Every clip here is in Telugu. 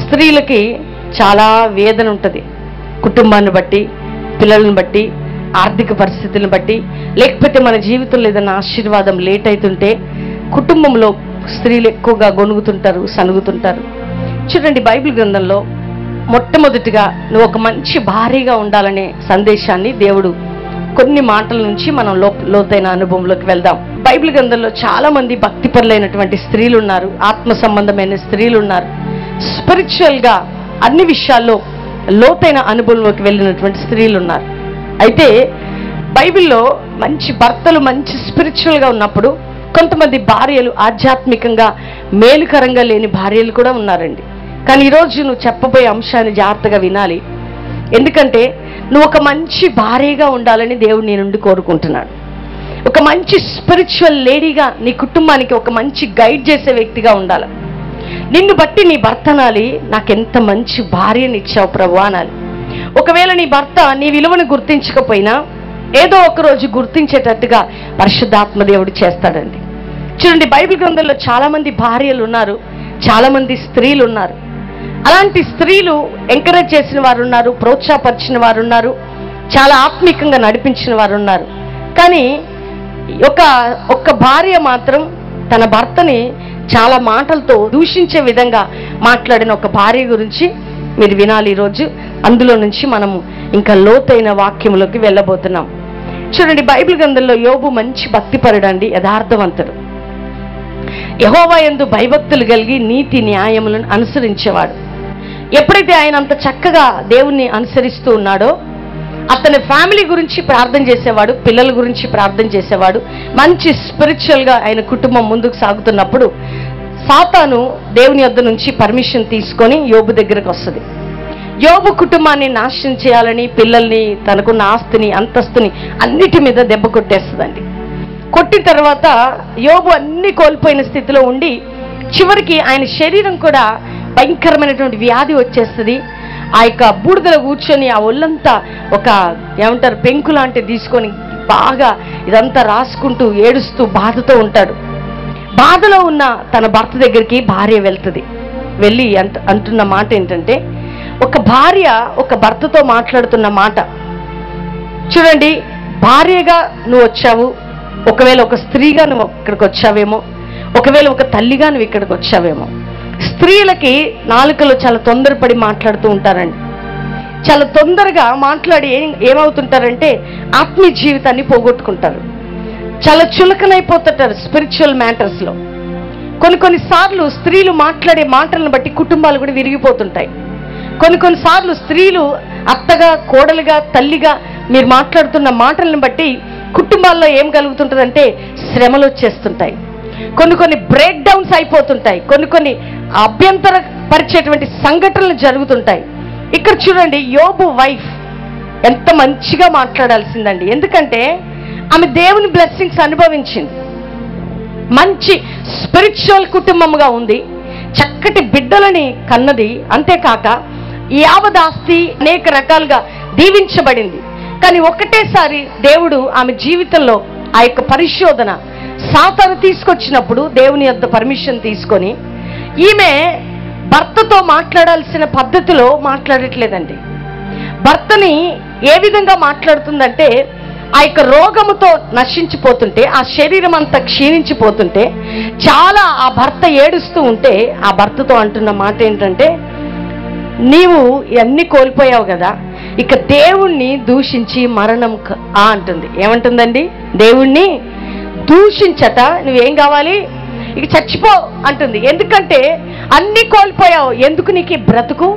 స్త్రీలకి చాలా వేదన ఉంటుంది కుటుంబాన్ని బట్టి పిల్లలను బట్టి ఆర్థిక పరిస్థితులను బట్టి లేకపోతే మన జీవితంలో ఏదైనా ఆశీర్వాదం లేట్ అవుతుంటే కుటుంబంలో స్త్రీలు ఎక్కువగా గొనుగుతుంటారు సనుగుతుంటారు చూడండి బైబిల్ గ్రంథంలో మొట్టమొదటిగా నువ్వు ఒక మంచి భార్యగా ఉండాలనే సందేశాన్ని దేవుడు కొన్ని మాటల నుంచి మనం లో లోతైన అనుభవంలోకి వెళ్దాం బైబిల్ గ్రంథంలో చాలా మంది భక్తిపరులైనటువంటి స్త్రీలు ఉన్నారు ఆత్మ సంబంధమైన స్త్రీలు ఉన్నారు స్పిరిచువల్ గా అన్ని విషయాల్లో లోతైన అనుభవంలోకి వెళ్ళినటువంటి స్త్రీలు ఉన్నారు అయితే బైబిల్లో మంచి భర్తలు మంచి స్పిరిచువల్ గా ఉన్నప్పుడు కొంతమంది భార్యలు ఆధ్యాత్మికంగా మేలుకరంగా లేని భార్యలు కూడా ఉన్నారండి కానీ ఈరోజు నువ్వు చెప్పబోయే అంశాన్ని జాగ్రత్తగా వినాలి ఎందుకంటే నువ్వు ఒక మంచి భార్యగా ఉండాలని దేవుడు నీ నుండి కోరుకుంటున్నాడు ఒక మంచి స్పిరిచువల్ లేడీగా నీ కుటుంబానికి ఒక మంచి గైడ్ చేసే వ్యక్తిగా ఉండాలి నిన్ను బట్టి నీ భర్త అనాలి నాకెంత మంచి భార్యని ఇచ్చావు ప్రభు అనాలి ఒకవేళ నీ భర్త నీ విలువను గుర్తించకపోయినా ఏదో ఒక రోజు గుర్తించేటట్టుగా పరిశుద్ధాత్మ దేవుడు చేస్తాడండి చూడండి బైబిల్ గ్రంథంలో చాలా మంది భార్యలు ఉన్నారు చాలా మంది స్త్రీలు ఉన్నారు అలాంటి స్త్రీలు ఎంకరేజ్ చేసిన వారు ఉన్నారు ప్రోత్సాహపరిచిన వారు ఉన్నారు చాలా ఆత్మీకంగా నడిపించిన వారు ఉన్నారు కానీ ఒక ఒక్క భార్య మాత్రం తన భర్తని చాలా మాటలతో దూషించే విధంగా మాట్లాడిన ఒక భార్య గురించి మీరు వినాలి ఈరోజు అందులో నుంచి మనము ఇంకా లోతైన వాక్యములోకి వెళ్ళబోతున్నాం చూడండి బైబిల్ గ్రంథంలో యోబు మంచి భక్తిపరుడండి యథార్థవంతుడు యహోవా యందు భయభక్తులు కలిగి నీతి న్యాయములను అనుసరించేవాడు ఎప్పుడైతే ఆయన అంత చక్కగా దేవుణ్ణి అనుసరిస్తూ ఉన్నాడో అతని ఫ్యామిలీ గురించి ప్రార్థన చేసేవాడు పిల్లల గురించి ప్రార్థన చేసేవాడు మంచి స్పిరిచువల్ గా ఆయన కుటుంబం ముందుకు సాగుతున్నప్పుడు సాతాను దేవుని యొద్ద నుంచి పర్మిషన్ తీసుకొని యోబు దగ్గరకు వస్తుంది యోబు కుటుంబాన్ని నాశనం చేయాలని పిల్లల్ని తనకున్న ఆస్తిని అంతస్తుని అన్నిటి మీద దెబ్బ కొట్టేస్తుందండి కొట్టిన తర్వాత యోబు అన్ని కోల్పోయిన స్థితిలో ఉండి చివరికి ఆయన శరీరం కూడా భయంకరమైనటువంటి వ్యాధి వచ్చేస్తుంది ఆ యొక్క బూడిదలో కూర్చొని ఆ ఒళ్ళంతా ఒక ఏమంటారు పెంకు లాంటిది తీసుకొని బాగా ఇదంతా రాసుకుంటూ ఏడుస్తూ బాధతో ఉంటాడు బాధలో ఉన్న తన భర్త దగ్గరికి భార్య వెళ్తుంది వెళ్ళి అంట అంటున్న మాట ఏంటంటే ఒక భార్య ఒక భర్తతో మాట్లాడుతున్న మాట చూడండి భార్యగా నువ్వు వచ్చావు ఒకవేళ ఒక స్త్రీగా నువ్వు ఇక్కడికి వచ్చావేమో ఒకవేళ ఒక తల్లిగా నువ్వు ఇక్కడికి వచ్చావేమో స్త్రీలకి నాలుకలో చాలా తొందరపడి మాట్లాడుతూ ఉంటారండి చాలా తొందరగా మాట్లాడి ఏం ఏమవుతుంటారంటే ఆత్మీయ జీవితాన్ని పోగొట్టుకుంటారు చాలా చులకనైపోతుంటారు స్పిరిచువల్ మ్యాటర్స్లో కొన్ని కొన్ని సార్లు స్త్రీలు మాట్లాడే మాటలను బట్టి కుటుంబాలు కూడా విరిగిపోతుంటాయి కొన్ని కొన్ని సార్లు స్త్రీలు అత్తగా కోడలుగా తల్లిగా మీరు మాట్లాడుతున్న మాటలను బట్టి కుటుంబాల్లో ఏం కలుగుతుంటుందంటే శ్రమలు వచ్చేస్తుంటాయి కొన్ని కొన్ని బ్రేక్ డౌన్స్ అయిపోతుంటాయి కొన్ని కొన్ని అభ్యంతర పరిచేటువంటి సంఘటనలు జరుగుతుంటాయి ఇక్కడ చూడండి యోబు వైఫ్ ఎంత మంచిగా మాట్లాడాల్సిందండి ఎందుకంటే ఆమె దేవుని బ్లెస్సింగ్స్ అనుభవించింది మంచి స్పిరిచువల్ కుటుంబముగా ఉంది చక్కటి బిడ్డలని కన్నది అంతేకాక యావదాస్తి అనేక రకాలుగా దీవించబడింది కానీ ఒకటేసారి దేవుడు ఆమె జీవితంలో ఆ యొక్క పరిశోధన సాతాను తీసుకొచ్చినప్పుడు దేవుని యొక్క పర్మిషన్ తీసుకొని ఈమె భర్తతో మాట్లాడాల్సిన పద్ధతిలో మాట్లాడట్లేదండి భర్తని ఏ విధంగా మాట్లాడుతుందంటే ఆ యొక్క రోగముతో నశించిపోతుంటే ఆ శరీరం అంతా క్షీణించిపోతుంటే చాలా ఆ భర్త ఏడుస్తూ ఉంటే ఆ భర్తతో అంటున్న మాట ఏంటంటే నీవు ఇవన్నీ కోల్పోయావు కదా ఇక దేవుణ్ణి దూషించి మరణం క- ఆ అంటుంది ఏమంటుందండి దేవుణ్ణి దూషించట నువ్వేం కావాలి ఇక చచ్చిపో అంటుంది ఎందుకంటే అన్ని కోల్పోయావు ఎందుకు నీకు ఈ బ్రతుకు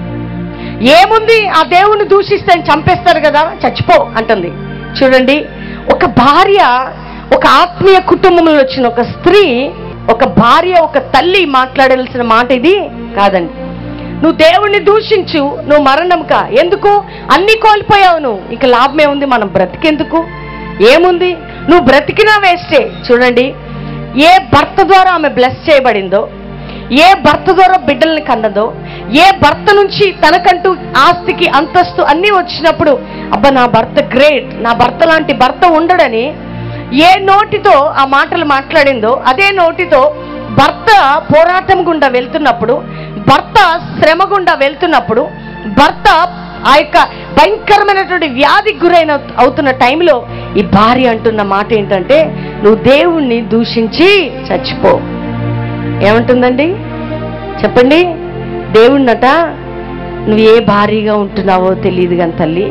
ఏముంది ఆ దేవుణ్ణి దూషిస్తే ఆయన చంపేస్తారు కదా చచ్చిపో అంటుంది చూడండి ఒక భార్య ఒక ఆత్మీయ కుటుంబంలో వచ్చిన ఒక స్త్రీ ఒక భార్య ఒక తల్లి మాట్లాడాల్సిన మాట ఇది కాదండి నువ్వు దేవుణ్ణి దూషించు నువ్వు మరణంకా ఎందుకు అన్ని కోల్పోయావు నువ్వు ఇక లాభమే ఉంది మనం బ్రతికెందుకు ఏముంది నువ్వు బ్రతికినా వేస్టే చూడండి ఏ భర్త ద్వారా ఆమె బ్లెస్ చేయబడిందో ఏ భర్త ద్వారా బిడ్డల్ని కన్నదో ఏ భర్త నుంచి తనకంటూ ఆస్తికి అంతస్తు అన్నీ వచ్చినప్పుడు అబ్బా నా భర్త గ్రేట్ నా భర్త లాంటి భర్త ఉండడని ఏ నోటితో ఆ మాటలు మాట్లాడిందో అదే నోటితో భర్త పోరాటం గుండా వెళ్తున్నప్పుడు భర్త శ్రమ గుండా వెళ్తున్నప్పుడు భర్త ఆ యొక్క భయంకరమైనటువంటి వ్యాధికి గురైన అవుతున్న టైంలో ఈ భార్య అంటున్న మాట ఏంటంటే నువ్వు దేవుణ్ణి దూషించి చచ్చిపో ఏమంటుందండి చెప్పండి దేవుణ్ణట నువ్వు ఏ భారీగా ఉంటున్నావో తెలియదు కానీ తల్లి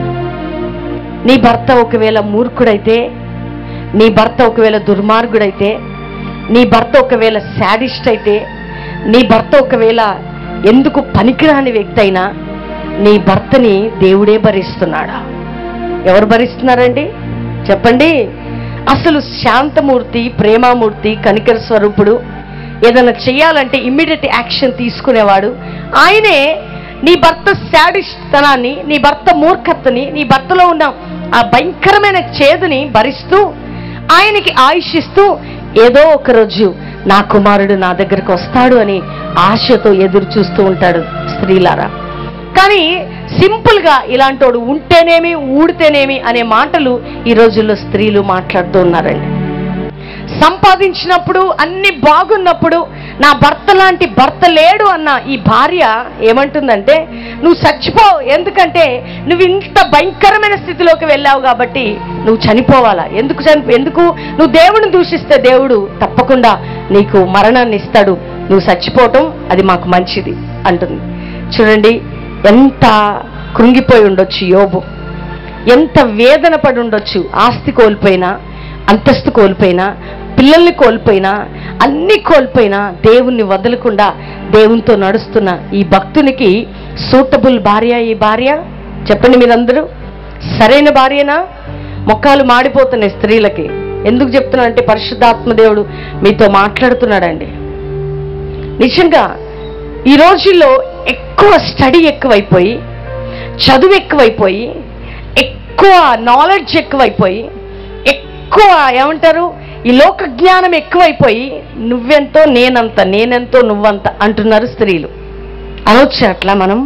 నీ భర్త ఒకవేళ మూర్ఖుడైతే నీ భర్త ఒకవేళ దుర్మార్గుడైతే నీ భర్త ఒకవేళ శాడిస్ట్ అయితే నీ భర్త ఒకవేళ ఎందుకు పనికిరాని వ్యక్తి అయినా నీ భర్తని దేవుడే భరిస్తున్నాడా ఎవరు భరిస్తున్నారండి చెప్పండి అసలు శాంతమూర్తి ప్రేమామూర్తి కనికర స్వరూపుడు ఏదైనా చేయాలంటే ఇమ్మీడియట్ యాక్షన్ తీసుకునేవాడు ఆయనే నీ భర్త శాడిస్తనాన్ని నీ భర్త మూర్ఖతని నీ భర్తలో ఉన్న ఆ భయంకరమైన చేదుని భరిస్తూ ఆయనకి ఆయుష్ ఇస్తూ ఏదో ఒక రోజు నా కుమారుడు నా దగ్గరకు వస్తాడు అని ఆశతో ఎదురు చూస్తూ ఉంటాడు స్త్రీలారా కానీ సింపుల్ గా ఇలాంటోడు ఉంటేనేమి ఊడితేనేమి అనే మాటలు ఈ రోజుల్లో స్త్రీలు మాట్లాడుతూ ఉన్నారండి సంపాదించినప్పుడు అన్ని బాగున్నప్పుడు నా భర్త లాంటి భర్త లేడు అన్న ఈ భార్య ఏమంటుందంటే నువ్వు చచ్చిపో ఎందుకంటే నువ్వు ఇంత భయంకరమైన స్థితిలోకి వెళ్ళావు కాబట్టి నువ్వు చనిపోవాలా ఎందుకు చని ఎందుకు నువ్వు దేవుడిని దూషిస్తే దేవుడు తప్పకుండా నీకు మరణాన్ని ఇస్తాడు నువ్వు చచ్చిపోవటం అది మాకు మంచిది అంటుంది చూడండి ఎంత కృంగిపోయి ఉండొచ్చు యోబు ఎంత వేదన పడి ఉండొచ్చు ఆస్తి కోల్పోయినా అంతస్తు కోల్పోయినా పిల్లల్ని కోల్పోయినా అన్ని కోల్పోయినా దేవుణ్ణి వదలకుండా దేవునితో నడుస్తున్న ఈ భక్తునికి సూటబుల్ భార్య ఈ భార్య చెప్పండి మీరందరూ సరైన భార్యనా మొక్కలు మాడిపోతున్నాయి స్త్రీలకి ఎందుకు చెప్తున్నానంటే పరిశుద్ధాత్మ దేవుడు మీతో మాట్లాడుతున్నాడండి నిజంగా ఈ రోజుల్లో ఎక్కువ స్టడీ ఎక్కువైపోయి చదువు ఎక్కువైపోయి ఎక్కువ నాలెడ్జ్ ఎక్కువైపోయి ఎక్కువ ఏమంటారు ఈ లోక జ్ఞానం ఎక్కువైపోయి నువ్వెంతో నేనంత నేనెంతో నువ్వంత అంటున్నారు స్త్రీలు అనొచ్చా అట్లా మనం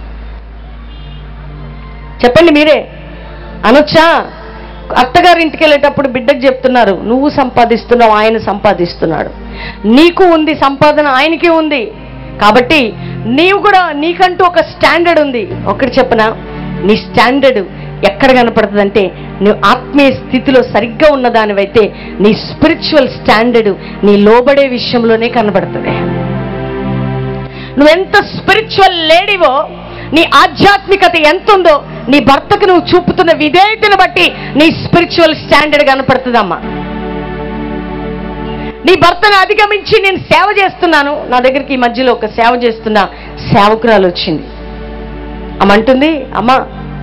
చెప్పండి మీరే అనొచ్చా అత్తగారి ఇంటికి వెళ్ళేటప్పుడు బిడ్డకు చెప్తున్నారు నువ్వు సంపాదిస్తున్నావు ఆయన సంపాదిస్తున్నాడు నీకు ఉంది సంపాదన ఆయనకి ఉంది కాబట్టి నీవు కూడా నీకంటూ ఒక స్టాండర్డ్ ఉంది ఒకటి చెప్పనా నీ స్టాండర్డ్ ఎక్కడ కనపడుతుందంటే నువ్వు ఆత్మీయ స్థితిలో సరిగ్గా ఉన్నదానివైతే నీ స్పిరిచువల్ స్టాండర్డ్ నీ లోబడే విషయంలోనే కనబడుతుంది నువ్వెంత స్పిరిచువల్ లేడీవో నీ ఆధ్యాత్మికత ఎంత ఉందో నీ భర్తకు నువ్వు చూపుతున్న విధేయతను బట్టి నీ స్పిరిచువల్ స్టాండర్డ్ కనపడుతుందమ్మా నీ భర్తను అధిగమించి నేను సేవ చేస్తున్నాను నా దగ్గరికి ఈ మధ్యలో ఒక సేవ చేస్తున్న సేవకురాలు వచ్చింది అమ్మంటుంది అమ్మా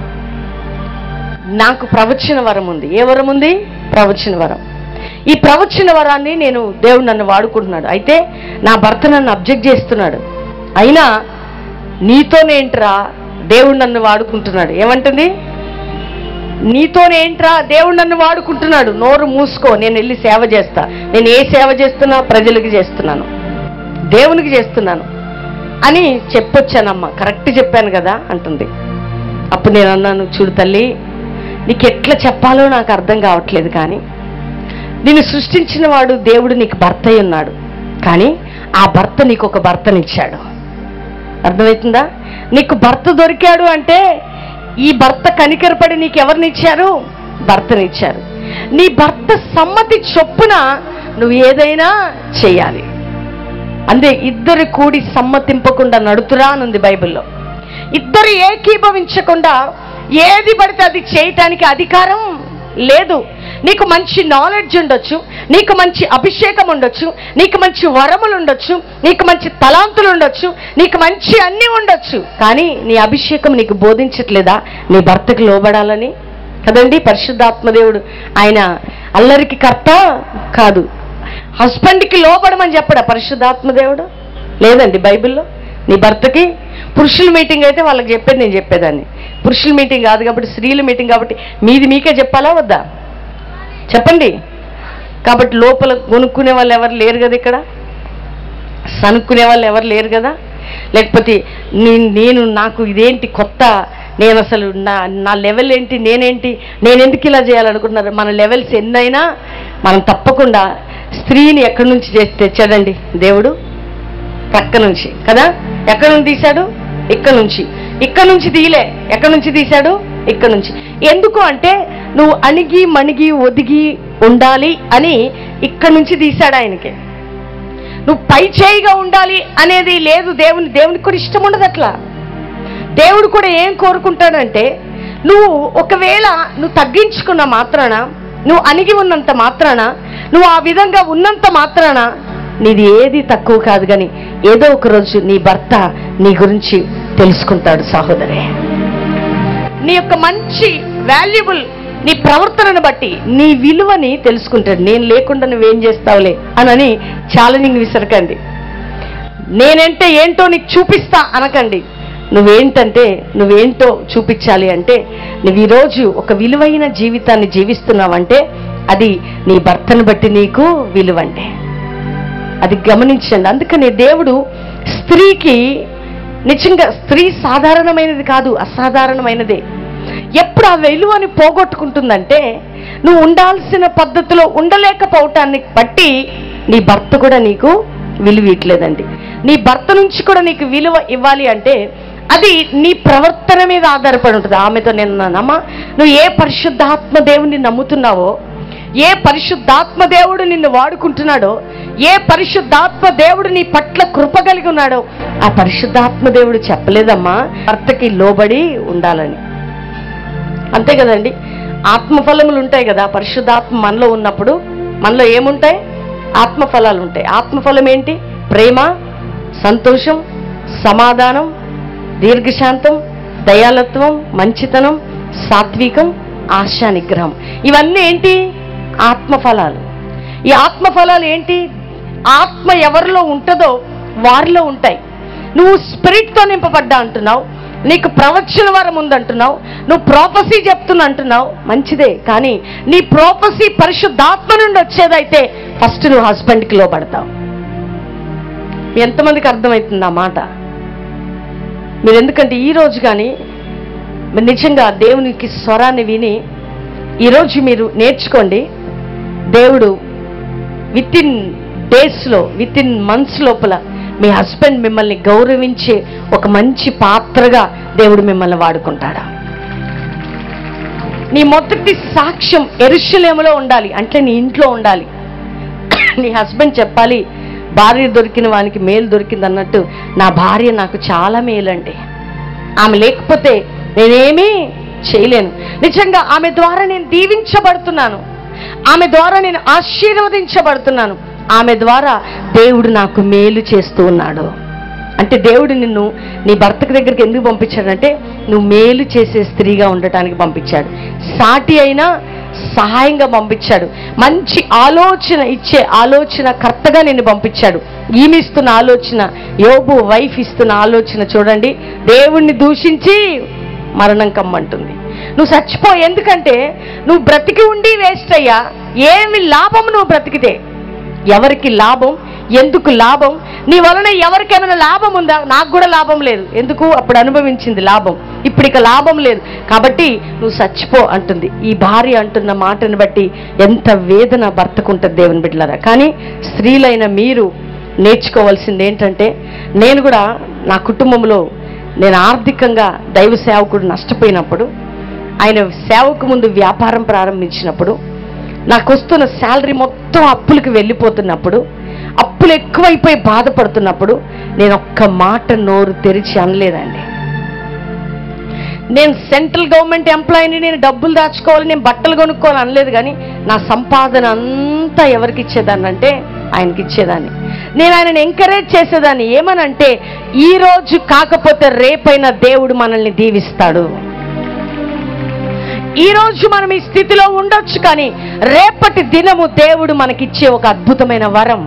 నాకు ప్రవచన వరం ఉంది ఏ వరం ఉంది ప్రవచన వరం ఈ ప్రవచన వరాన్ని నేను దేవుడు నన్ను వాడుకుంటున్నాడు అయితే నా భర్త నన్ను అబ్జెక్ట్ చేస్తున్నాడు అయినా నీతోనేంట్రా దేవుడు నన్ను వాడుకుంటున్నాడు ఏమంటుంది నీతోనేంట్రా దేవుడు నన్ను వాడుకుంటున్నాడు నోరు మూసుకో నేను వెళ్ళి సేవ చేస్తా నేను ఏ సేవ చేస్తున్నా ప్రజలకి చేస్తున్నాను దేవునికి చేస్తున్నాను అని చెప్పొచ్చానమ్మా కరెక్ట్ చెప్పాను కదా అంటుంది అప్పుడు నేను అన్నాను చూడు తల్లి నీకు ఎట్లా చెప్పాలో నాకు అర్థం కావట్లేదు కానీ నిన్ను సృష్టించిన వాడు దేవుడు నీకు భర్త అయి ఉన్నాడు కానీ ఆ భర్త నీకు ఒక భర్తనిచ్చాడు అర్థమవుతుందా నీకు భర్త దొరికాడు అంటే ఈ భర్త కనికరపడి నీకు ఎవరినిచ్చారు భర్తనిచ్చారు నీ భర్త సమ్మతి చొప్పున నువ్వు ఏదైనా చేయాలి అంతే ఇద్దరు కూడి సమ్మతింపకుండా నడుతురా అనుంది బైబిల్లో ఇద్దరు ఏకీభవించకుండా ఏది పడితే అది చేయటానికి అధికారం లేదు నీకు మంచి నాలెడ్జ్ ఉండొచ్చు నీకు మంచి అభిషేకం ఉండొచ్చు నీకు మంచి వరములు ఉండొచ్చు నీకు మంచి తలాంతులు ఉండొచ్చు నీకు మంచి అన్నీ ఉండొచ్చు కానీ నీ అభిషేకం నీకు బోధించట్లేదా నీ భర్తకు లోబడాలని కదండి పరిశుద్ధాత్మదేవుడు ఆయన అల్లరికి కర్త కాదు హస్బెండ్కి లోబడమని చెప్పడా పరిశుద్ధాత్మదేవుడు లేదండి బైబిల్లో నీ భర్తకి పురుషుల మీటింగ్ అయితే వాళ్ళకి చెప్పేది నేను చెప్పేదాన్ని పురుషుల మీటింగ్ కాదు కాబట్టి స్త్రీల మీటింగ్ కాబట్టి మీది మీకే చెప్పాలా వద్దా చెప్పండి కాబట్టి లోపల కొనుక్కునే వాళ్ళు ఎవరు లేరు కదా ఇక్కడ సనుక్కునే వాళ్ళు ఎవరు లేరు కదా లేకపోతే నేను నేను నాకు ఇదేంటి కొత్త నేను అసలు నా నా లెవెల్ ఏంటి నేనేంటి నేను ఎందుకు ఇలా చేయాలనుకుంటున్నారు మన లెవెల్స్ ఎన్నైనా మనం తప్పకుండా స్త్రీని ఎక్కడి నుంచి చేసి తెచ్చాడండి దేవుడు ప్రక్క నుంచి కదా ఎక్కడ నుంచి తీశాడు ఇక్కడ నుంచి ఇక్కడ నుంచి తీయలే ఎక్కడి నుంచి తీశాడు ఇక్కడ నుంచి ఎందుకు అంటే నువ్వు అణిగి మణిగి ఒదిగి ఉండాలి అని ఇక్కడ నుంచి తీశాడు ఆయనకి నువ్వు పై చేయిగా ఉండాలి అనేది లేదు దేవుని దేవునికి కూడా ఇష్టం ఉండదు అట్లా దేవుడు కూడా ఏం కోరుకుంటాడంటే నువ్వు ఒకవేళ నువ్వు తగ్గించుకున్న మాత్రాన నువ్వు అణిగి ఉన్నంత మాత్రాన నువ్వు ఆ విధంగా ఉన్నంత మాత్రాన నీది ఏది తక్కువ కాదు కానీ ఏదో ఒక రోజు నీ భర్త నీ గురించి తెలుసుకుంటాడు సహోదరే నీ యొక్క మంచి వాల్యుబుల్ నీ ప్రవర్తనను బట్టి నీ విలువని తెలుసుకుంటాడు నేను లేకుండా నువ్వేం చేస్తావులే అనని ఛాలెంజింగ్ విసరకండి నేనంటే ఏంటో నీకు చూపిస్తా అనకండి నువ్వేంటంటే నువ్వేంటో చూపించాలి అంటే నువ్వు ఈరోజు ఒక విలువైన జీవితాన్ని జీవిస్తున్నావంటే అది నీ భర్తను బట్టి నీకు విలువంటే అది గమనించండి అందుకని దేవుడు స్త్రీకి నిజంగా స్త్రీ సాధారణమైనది కాదు అసాధారణమైనదే ఎప్పుడు ఆ విలువని పోగొట్టుకుంటుందంటే నువ్వు ఉండాల్సిన పద్ధతిలో ఉండలేకపోవటాన్ని బట్టి నీ భర్త కూడా నీకు విలువ ఇట్లేదండి నీ భర్త నుంచి కూడా నీకు విలువ ఇవ్వాలి అంటే అది నీ ప్రవర్తన మీద ఆధారపడి ఉంటుంది ఆమెతో నేను అన్నానమ్మా నువ్వు ఏ పరిశుద్ధాత్మ దేవుని నమ్ముతున్నావో ఏ పరిశుద్ధాత్మ దేవుడు నిన్ను వాడుకుంటున్నాడో ఏ పరిశుద్ధాత్మ దేవుడు నీ పట్ల కృప కలిగి ఉన్నాడో ఆ పరిశుద్ధాత్మ దేవుడు చెప్పలేదమ్మా భర్తకి లోబడి ఉండాలని అంతే కదండి ఆత్మఫలములు ఉంటాయి కదా పరిశుద్ధాత్మ మనలో ఉన్నప్పుడు మనలో ఏముంటాయి ఆత్మఫలాలు ఉంటాయి ఆత్మఫలం ఏంటి ప్రేమ సంతోషం సమాధానం దీర్ఘశాంతం దయాలత్వం మంచితనం సాత్వికం ఆశా నిగ్రహం ఇవన్నీ ఏంటి ఆత్మఫలాలు ఈ ఆత్మఫలాలు ఏంటి ఆత్మ ఎవరిలో ఉంటుందో వారిలో ఉంటాయి నువ్వు స్పిరిట్తో నింపబడ్డా అంటున్నావు నీకు ప్రవచన వరం ఉందంటున్నావు నువ్వు ప్రోపసీ చెప్తున్నా అంటున్నావు మంచిదే కానీ నీ ప్రోపసీ పరిశుద్ధాత్మ నుండి వచ్చేదైతే ఫస్ట్ నువ్వు హస్బెండ్కి లోపడతావు ఎంతమందికి అర్థమవుతుంది ఆ మాట మీరు ఎందుకంటే ఈ రోజు కానీ మీరు నిజంగా దేవునికి స్వరాన్ని విని ఈరోజు మీరు నేర్చుకోండి దేవుడు విత్ ఇన్ డేస్లో విత్ ఇన్ మంత్స్ లోపల మీ హస్బెండ్ మిమ్మల్ని గౌరవించే ఒక మంచి పాత్రగా దేవుడు మిమ్మల్ని వాడుకుంటాడా నీ మొదటి సాక్ష్యం ఎరుషలేములో ఉండాలి అంటే నీ ఇంట్లో ఉండాలి నీ హస్బెండ్ చెప్పాలి భార్య దొరికిన వానికి మేలు దొరికింది అన్నట్టు నా భార్య నాకు చాలా మేలండి ఆమె లేకపోతే నేనేమీ చేయలేను నిజంగా ఆమె ద్వారా నేను దీవించబడుతున్నాను ఆమె ద్వారా నేను ఆశీర్వదించబడుతున్నాను ఆమె ద్వారా దేవుడు నాకు మేలు చేస్తూ ఉన్నాడు అంటే దేవుడు నిన్ను నీ భర్తకి దగ్గరికి ఎందుకు పంపించాడంటే నువ్వు మేలు చేసే స్త్రీగా ఉండటానికి పంపించాడు సాటి అయినా సహాయంగా పంపించాడు మంచి ఆలోచన ఇచ్చే ఆలోచన కర్తగా నిన్ను పంపించాడు ఈమె ఇస్తున్న ఆలోచన యోబు వైఫ్ ఇస్తున్న ఆలోచన చూడండి దేవుణ్ణి దూషించి మరణం కమ్మంటుంది నువ్వు చచ్చిపో ఎందుకంటే నువ్వు బ్రతికి ఉండి వేస్ట్ అయ్యా ఏమి లాభం నువ్వు బ్రతికితే ఎవరికి లాభం ఎందుకు లాభం నీ వలన ఎవరికేమైనా లాభం ఉందా నాకు కూడా లాభం లేదు ఎందుకు అప్పుడు అనుభవించింది లాభం ఇప్పుడు ఇక లాభం లేదు కాబట్టి నువ్వు చచ్చిపో అంటుంది ఈ భార్య అంటున్న మాటను బట్టి ఎంత వేదన భర్తకుంటుంది దేవుని బిడ్డలారా కానీ స్త్రీలైన మీరు నేర్చుకోవాల్సింది ఏంటంటే నేను కూడా నా కుటుంబంలో నేను ఆర్థికంగా దైవ సేవకుడు నష్టపోయినప్పుడు ఆయన సేవకు ముందు వ్యాపారం ప్రారంభించినప్పుడు నాకు వస్తున్న శాలరీ మొత్తం అప్పులకు వెళ్ళిపోతున్నప్పుడు అప్పులు ఎక్కువైపోయి బాధపడుతున్నప్పుడు నేను ఒక్క మాట నోరు తెరిచి అనలేదండి నేను సెంట్రల్ గవర్నమెంట్ ఎంప్లాయీని నేను డబ్బులు దాచుకోవాలి నేను బట్టలు కొనుక్కోవాలి అనలేదు కానీ నా సంపాదన అంతా ఎవరికి ఇచ్చేదాన్ని అంటే ఆయనకి ఇచ్చేదాన్ని నేను ఆయనను ఎంకరేజ్ చేసేదాన్ని ఏమనంటే ఈ రోజు కాకపోతే రేపైనా దేవుడు మనల్ని దీవిస్తాడు ఈ రోజు మనం ఈ స్థితిలో ఉండొచ్చు కానీ రేపటి దినము దేవుడు మనకిచ్చే ఒక అద్భుతమైన వరం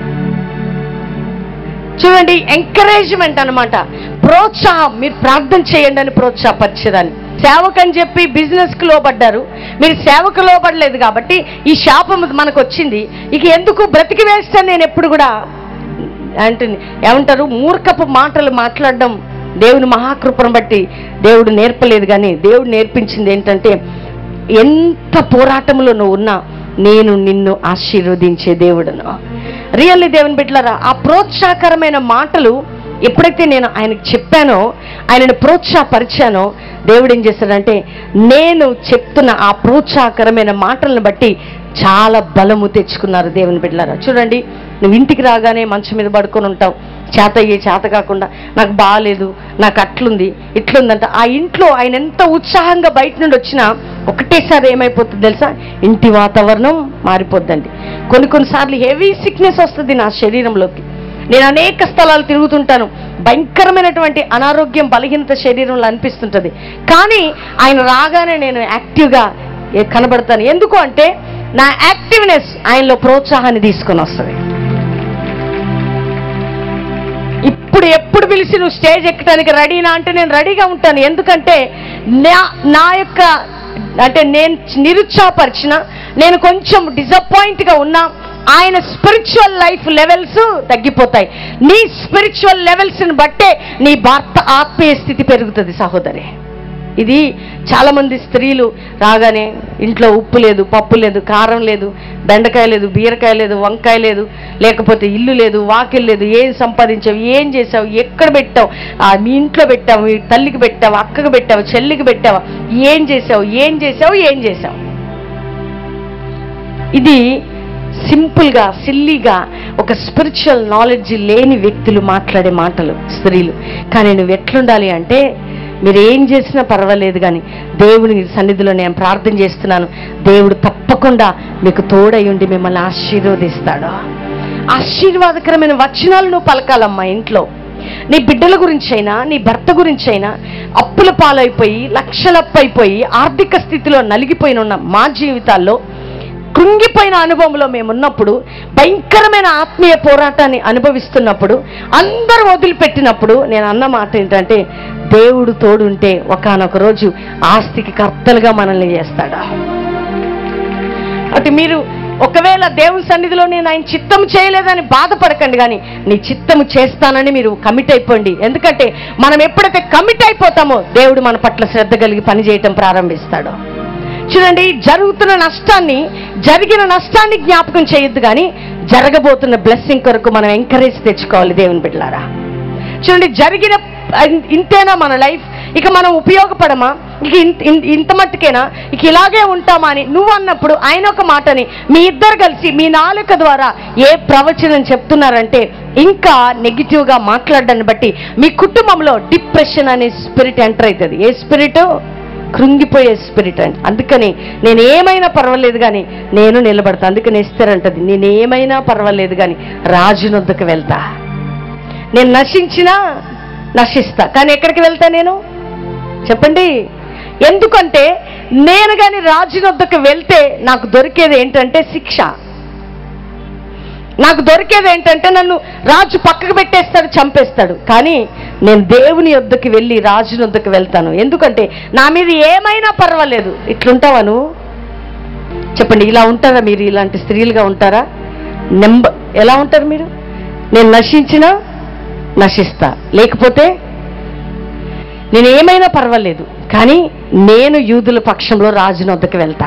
చూడండి ఎంకరేజ్మెంట్ అన్నమాట ప్రోత్సాహం మీరు ప్రార్థన చేయండి అని ప్రోత్సాహపరిచేదాన్ని సేవకు అని చెప్పి బిజినెస్ కి లోబడ్డారు మీరు సేవకు లోబడలేదు కాబట్టి ఈ శాపం మనకు వచ్చింది ఇక ఎందుకు బ్రతికి వేస్తాను నేను ఎప్పుడు కూడా అంటే ఏమంటారు మూర్ఖపు మాటలు మాట్లాడడం దేవుని మహాకృపను బట్టి దేవుడు నేర్పలేదు కానీ దేవుడు నేర్పించింది ఏంటంటే ఎంత పోరాటంలో నువ్వు ఉన్నా నేను నిన్ను ఆశీర్వదించే దేవుడును రియల్లీ దేవుని బిడ్డలారా ఆ ప్రోత్సాహకరమైన మాటలు ఎప్పుడైతే నేను ఆయనకు చెప్పానో ఆయనను ప్రోత్సాహపరిచానో దేవుడు ఏం చేశాడంటే నేను చెప్తున్న ఆ ప్రోత్సాహకరమైన మాటలను బట్టి చాలా బలము తెచ్చుకున్నారు దేవుని బిడ్డలారా చూడండి నువ్వు ఇంటికి రాగానే మంచం మీద పడుకొని ఉంటావు చేత అయ్యే చేత కాకుండా నాకు బాగాలేదు నాకు అట్లుంది ఇట్లుందంట ఆ ఇంట్లో ఆయన ఎంత ఉత్సాహంగా బయట నుండి వచ్చినా ఒకటేసారి ఏమైపోతుంది తెలుసా ఇంటి వాతావరణం మారిపోద్దండి కొన్ని కొన్నిసార్లు హెవీ సిక్నెస్ వస్తుంది నా శరీరంలోకి నేను అనేక స్థలాలు తిరుగుతుంటాను భయంకరమైనటువంటి అనారోగ్యం బలహీనత శరీరంలో అనిపిస్తుంటుంది కానీ ఆయన రాగానే నేను యాక్టివ్గా ఏ- కనబడతాను ఎందుకు అంటే నా యాక్టివ్నెస్ ఆయనలో ప్రోత్సాహాన్ని తీసుకొని వస్తుంది ఇప్పుడు ఎప్పుడు పిలిచి నువ్వు స్టేజ్ ఎక్కడానికి రెడీనా అంటే నేను రెడీగా ఉంటాను ఎందుకంటే నా నా యొక్క అంటే నేను నిరుత్సాహపరిచిన నేను కొంచెం డిసప్పాయింట్గా ఉన్నా ఆయన స్పిరిచువల్ లైఫ్ లెవెల్స్ తగ్గిపోతాయి నీ స్పిరిచువల్ లెవెల్స్ని బట్టే నీ భర్త ఆత్మీయ స్థితి పెరుగుతుంది సహోదరి ఇది చాలా మంది స్త్రీలు రాగానే ఇంట్లో ఉప్పు లేదు పప్పు లేదు కారం లేదు బెండకాయ లేదు బీరకాయ లేదు వంకాయ లేదు లేకపోతే ఇల్లు లేదు వాకిల్ లేదు ఏం సంపాదించావు ఏం చేసావు ఎక్కడ పెట్టావు ఆ, మీ ఇంట్లో పెట్టావు మీ తల్లికి పెట్టావు అక్కకి పెట్టావు చెల్లికి పెట్టావా ఏం చేసావు ఏం చేసావు ఏం చేసావు ఇది సింపుల్గా సిల్లీగా ఒక స్పిరిచువల్ నాలెడ్జ్ లేని వ్యక్తులు మాట్లాడే మాటలు స్త్రీలు కానీ నువ్వు ఎట్లుండాలి అంటే మీరు ఏం చేసినా పర్వాలేదు కానీ దేవుని సన్నిధిలో నేను ప్రార్థన చేస్తున్నాను దేవుడు తప్పకుండా మీకు తోడై ఉండి మిమ్మల్ని ఆశీర్వదిస్తాడు ఆశీర్వాదకరమైన వచనాలు నువ్వు పలకాలమ్మా ఇంట్లో నీ బిడ్డల గురించైనా నీ భర్త గురించైనా అప్పుల పాలైపోయి లక్షలప్పు అయిపోయి ఆర్థిక స్థితిలో నలిగిపోయిన ఉన్న మా జీవితాల్లో కృంగిపోయిన అనుభవంలో మేము ఉన్నప్పుడు భయంకరమైన ఆత్మీయ పోరాటాన్ని అనుభవిస్తున్నప్పుడు అందరూ వదిలిపెట్టినప్పుడు నేను అన్న మాట ఏంటంటే దేవుడు తోడుంటే ఒకానొక రోజు ఆస్తికి కర్తలుగా మనల్ని చేస్తాడా అటు మీరు ఒకవేళ దేవుని సన్నిధిలో నేను ఆయన చిత్తం చేయలేదని బాధపడకండి కానీ నీ చిత్తము చేస్తానని మీరు కమిట్ అయిపోండి ఎందుకంటే మనం ఎప్పుడైతే కమిట్ అయిపోతామో దేవుడు మన పట్ల శ్రద్ధ కలిగి పనిచేయటం ప్రారంభిస్తాడు చూడండి జరుగుతున్న నష్టాన్ని జరిగిన నష్టాన్ని జ్ఞాపకం చేయొద్దు కానీ జరగబోతున్న బ్లెస్సింగ్ కొరకు మనం ఎంకరేజ్ తెచ్చుకోవాలి దేవుని బిడ్డలారా చూడండి జరిగిన ఇంతేనా మన లైఫ్ ఇక మనం ఉపయోగపడమా ఇక ఇంత ఇంత- ఇంత మట్టుకేనా ఇక ఇలాగే ఉంటామా అని నువ్వు అన్నప్పుడు ఆయన ఒక మాటని మీ ఇద్దరు కలిసి మీ నాలుక ద్వారా ఏ ప్రవచనం చెప్తున్నారంటే ఇంకా నెగిటివ్గా మాట్లాడడాన్ని బట్టి మీ కుటుంబంలో డిప్రెషన్ అనే స్పిరిట్ ఎంటర్ అవుతుంది ఏ స్పిరిట్ కృంగిపోయే స్పిరిట్ అండి అందుకని నేను ఏమైనా పర్వాలేదు కానీ నేను నిలబడతా అందుకని ఇస్తారంటది నేను ఏమైనా పర్వాలేదు కానీ రాజునొద్దకు వెళ్తా నేను నశించినా నశిస్తా కానీ ఎక్కడికి వెళ్తా నేను చెప్పండి ఎందుకంటే నేను కానీ రాజునొద్దకు వెళ్తే నాకు దొరికేది ఏంటంటే శిక్ష నాకు దొరికేది ఏంటంటే నన్ను రాజు పక్కకు పెట్టేస్తాడు చంపేస్తాడు కానీ నేను దేవుని యొద్దకు వెళ్ళి రాజుని వద్దకు వెళ్తాను ఎందుకంటే నా మీద ఏమైనా పర్వాలేదు ఇట్లుంటావా నువ్వు చెప్పండి ఇలా ఉంటారా మీరు ఇలాంటి స్త్రీలుగా ఉంటారా నెంబ ఎలా ఉంటారు మీరు నేను నశించినా నశిస్తా లేకపోతే నేను ఏమైనా పర్వాలేదు కానీ నేను యూదుల పక్షంలో రాజుని వద్దకు వెళ్తా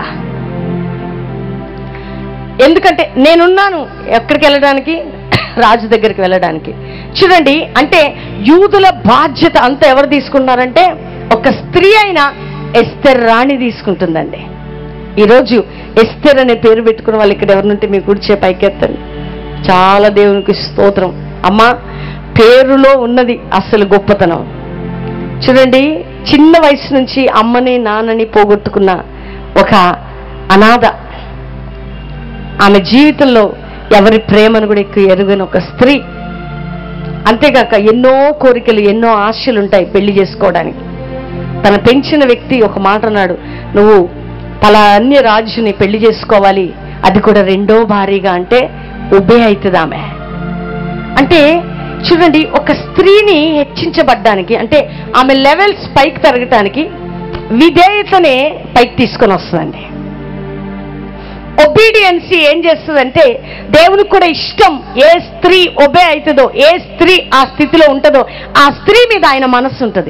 ఎందుకంటే నేనున్నాను ఎక్కడికి వెళ్ళడానికి రాజు దగ్గరికి వెళ్ళడానికి చూడండి అంటే యూదుల బాధ్యత అంతా ఎవరు తీసుకున్నారంటే ఒక స్త్రీ అయిన ఎస్తెర్ రాణి తీసుకుంటుందండి ఈరోజు ఎస్తెర్ అనే పేరు పెట్టుకున్న వాళ్ళు ఇక్కడ ఎవరినుంటే మీ గుడిచే పైకెత్తండి చాలా దేవునికి స్తోత్రం అమ్మా పేరులో ఉన్నది అసలు గొప్పతనం చూడండి చిన్న వయసు నుంచి అమ్మని నాన్నని పోగొట్టుకున్న ఒక అనాథ ఆమె జీవితంలో ఎవరి ప్రేమను కూడా ఎక్కువ ఎరుగని ఒక స్త్రీ అంతేగాక ఎన్నో కోరికలు ఎన్నో ఆశలు ఉంటాయి పెళ్లి చేసుకోవడానికి తన పెంచిన వ్యక్తి ఒక మాట అన్నాడు నువ్వు పలా అన్య రాజుని పెళ్లి చేసుకోవాలి అది కూడా రెండో భారీగా అంటే ఉబే అవుతుంది ఆమె అంటే చూడండి ఒక స్త్రీని హెచ్చించబడ్డానికి అంటే ఆమె లెవెల్స్ పైకి పెరగటానికి విధేయతనే పైకి తీసుకొని వస్తుందండి ఒబీడియన్సీ ఏం చేస్తుందంటే దేవునికి కూడా ఇష్టం ఏ స్త్రీ ఒబే అవుతుందో ఏ స్త్రీ ఆ స్థితిలో ఉంటుందో ఆ స్త్రీ మీద ఆయన మనస్సు ఉంటుంది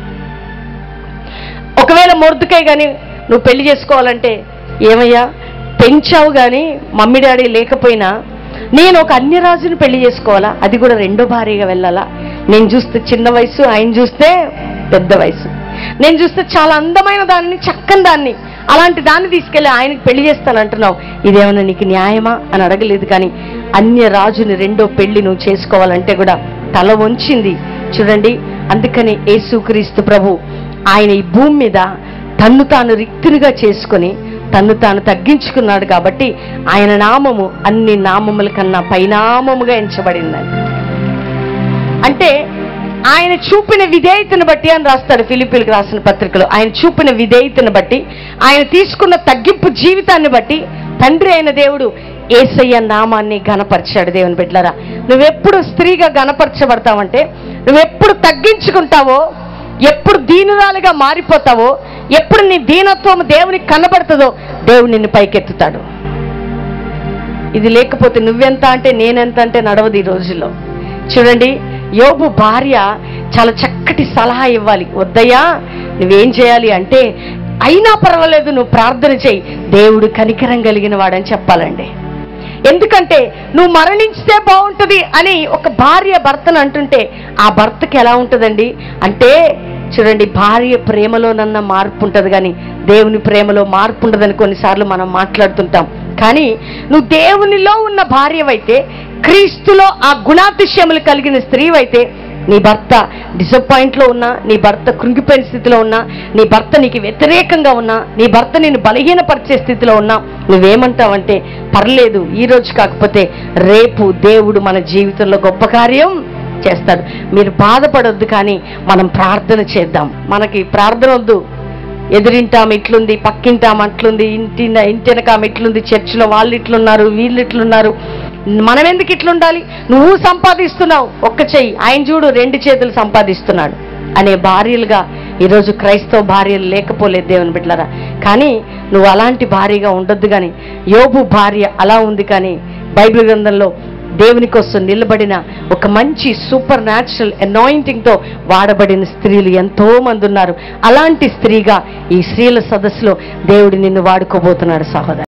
ఒకవేళ మొర్దుకాయ కానీ నువ్వు పెళ్లి చేసుకోవాలంటే ఏమయ్యా పెంచావు కానీ మమ్మీ డాడీ లేకపోయినా నేను ఒక అన్యరాజుని పెళ్లి చేసుకోవాలా అది కూడా రెండో భార్యగా వెళ్ళాలా నేను చూస్తే చిన్న వయసు ఆయన చూస్తే పెద్ద వయసు నేను చూస్తే చాలా అందమైన దాన్ని చక్కని దాన్ని అలాంటి దాన్ని తీసుకెళ్ళి ఆయనకి పెళ్లి చేస్తానంటున్నావు ఇదేమన్నా నీకు న్యాయమా అని అడగలేదు కానీ అన్య రాజుని రెండో పెళ్లి నువ్వు చేసుకోవాలంటే కూడా తల వంచింది చూడండి అందుకని యేసుక్రీస్తు ప్రభు ఆయన ఈ భూమి మీద తన్ను తాను రిక్తునిగా చేసుకొని తన్ను తాను తగ్గించుకున్నాడు కాబట్టి ఆయన నామము అన్ని నామముల కన్నా పైనామముగా ఎంచబడిందని అంటే ఆయన చూపిన విధేయతను బట్టి అని రాస్తాడు ఫిలిపిలకు రాసిన పత్రికలో ఆయన చూపిన విధేయతను బట్టి ఆయన తీసుకున్న తగ్గింపు జీవితాన్ని బట్టి తండ్రి అయిన దేవుడు ఏసయ్య నామాన్ని గణపరిచాడు దేవుని బిడ్డలారా నువ్వెప్పుడు స్త్రీగా గణపరచబడతావంటే నువ్వెప్పుడు తగ్గించుకుంటావో ఎప్పుడు దీనురాలుగా మారిపోతావో ఎప్పుడు నీ దీనత్వం దేవునికి కనబడుతుందో దేవుడు నిన్ను పైకెత్తుతాడు ఇది లేకపోతే నువ్వెంత అంటే నేనెంత అంటే నడవదు ఈ రోజుల్లో చూడండి యోబు భార్య చాలా చక్కటి సలహా ఇవ్వాలి వద్దయ్యా నువ్వేం చేయాలి అంటే అయినా పర్వాలేదు నువ్వు ప్రార్థన చేయి దేవుడు కనికరం కలిగిన వాడని చెప్పాలండి ఎందుకంటే నువ్వు మరణించితే బాగుంటుంది అని ఒక భార్య భర్తను అంటుంటే ఆ భర్తకి ఎలా ఉంటుందండి అంటే చూడండి భార్య ప్రేమలోనన్న మార్పు ఉంటుంది కానీ దేవుని ప్రేమలో మార్పు ఉండదని కొన్నిసార్లు మనం మాట్లాడుతుంటాం కానీ నువ్వు దేవునిలో ఉన్న భార్యవైతే క్రీస్తులో ఆ గుణాతిశయములు కలిగిన స్త్రీవైతే నీ భర్త డిసప్పాయింట్లో ఉన్నా నీ భర్త కృంగిపోయిన స్థితిలో ఉన్నా నీ భర్త నీకు వ్యతిరేకంగా ఉన్నా నీ భర్త నేను బలహీనపరిచే స్థితిలో ఉన్నా నువ్వేమంటావంటే పర్లేదు ఈ రోజు కాకపోతే రేపు దేవుడు మన జీవితంలో గొప్ప కార్యం చేస్తాడు మీరు బాధపడొద్దు కానీ మనం ప్రార్థన చేద్దాం మనకి ప్రార్థన వద్దు ఎదురింటాం ఇట్లుంది పక్కింటాం అట్లుంది ఇంటి ఇంటినకాం ఇట్లుంది చర్చిలో వాళ్ళు ఇట్లున్నారు వీళ్ళు ఇట్లున్నారు మనం ఎందుకు ఇట్లుండాలి నువ్వు సంపాదిస్తున్నావు ఒక్క చెయ్యి ఆయన చూడు రెండు చేతులు సంపాదిస్తున్నాడు అనే భార్యలుగా ఈరోజు క్రైస్తవ భార్యలు లేకపోలేదు దేవుని బిడ్డలరా కానీ నువ్వు అలాంటి భార్యగా ఉండొద్దు కానీ యోబు భార్య అలా ఉంది కానీ బైబిల్ గ్రంథంలో దేవుని కోసం నిలబడిన ఒక మంచి సూపర్ న్యాచురల్ అనాయింటింగ్ తో వాడబడిన స్త్రీలు ఎంతో మంది ఉన్నారు అలాంటి స్త్రీగా ఈ స్త్రీల సదస్సులో దేవుడు నిన్ను వాడుకోబోతున్నాడు సహోదరు